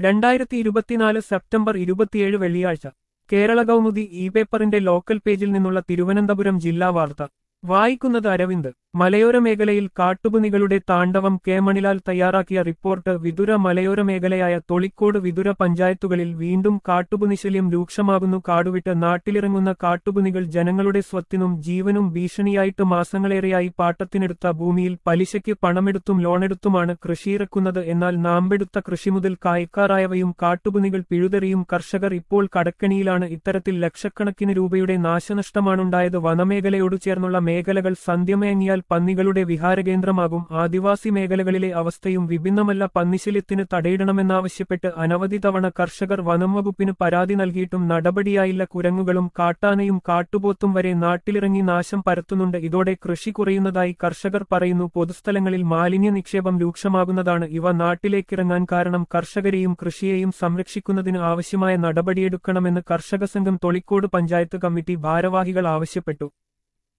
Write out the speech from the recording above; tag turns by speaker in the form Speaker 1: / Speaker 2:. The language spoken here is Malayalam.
Speaker 1: രണ്ടായിരത്തി ഇരുപത്തിനാല് സെപ്റ്റംബർ ഇരുപത്തിയേഴ് വെള്ളിയാഴ്ച കേരള കൗമുദി ഇ പേപ്പറിന്റെ ലോക്കൽ പേജിൽ നിന്നുള്ള തിരുവനന്തപുരം ജില്ലാ വാർത്ത വായിക്കുന്നത് അരവിന്ദ് മലയോര മേഖലയിൽ കാട്ടുപുനികളുടെ താണ്ഡവം കെ മണിലാൽ തയ്യാറാക്കിയ റിപ്പോർട്ട് വിതുര മലയോര മേഖലയായ തൊളിക്കോട് വിതുര പഞ്ചായത്തുകളിൽ വീണ്ടും കാട്ടുപുനിശല്യം രൂക്ഷമാകുന്നു കാടുവിട്ട് നാട്ടിലിറങ്ങുന്ന കാട്ടുപുനികൾ ജനങ്ങളുടെ സ്വത്തിനും ജീവനും ഭീഷണിയായിട്ട് മാസങ്ങളേറെയായി പാട്ടത്തിനെടുത്ത ഭൂമിയിൽ പലിശയ്ക്ക് പണമെടുത്തും ലോണെടുത്തുമാണ് കൃഷിയിറക്കുന്നത് എന്നാൽ നാമ്പെടുത്ത കൃഷി മുതൽ കായ്ക്കാറായവയും കാട്ടുപുനികൾ പിഴുതെറിയും കർഷകർ ഇപ്പോൾ കടക്കണിയിലാണ് ഇത്തരത്തിൽ ലക്ഷക്കണക്കിന് രൂപയുടെ നാശനഷ്ടമാണുണ്ടായത് വനമേഖലയോട് ചേർന്നുള്ള മേഖലകൾ സന്ധ്യമയങ്ങിയാൽ പന്നികളുടെ വിഹാരകേന്ദ്രമാകും ആദിവാസി മേഖലകളിലെ അവസ്ഥയും വിഭിന്നമല്ല പന്നിശല്യത്തിന് തടയിടണമെന്നാവശ്യപ്പെട്ട് അനവധി തവണ കർഷകർ വനം വകുപ്പിന് പരാതി നൽകിയിട്ടും നടപടിയായില്ല കുരങ്ങുകളും കാട്ടാനയും കാട്ടുപോത്തും വരെ നാട്ടിലിറങ്ങി നാശം പരത്തുന്നുണ്ട് ഇതോടെ കൃഷി കുറയുന്നതായി കർഷകർ പറയുന്നു പൊതുസ്ഥലങ്ങളിൽ മാലിന്യ നിക്ഷേപം രൂക്ഷമാകുന്നതാണ് ഇവ നാട്ടിലേക്കിറങ്ങാൻ കാരണം കർഷകരെയും കൃഷിയെയും സംരക്ഷിക്കുന്നതിന് ആവശ്യമായ നടപടിയെടുക്കണമെന്ന് കർഷക സംഘം തൊളിക്കോട് പഞ്ചായത്ത് കമ്മിറ്റി ഭാരവാഹികൾ ആവശ്യപ്പെട്ടു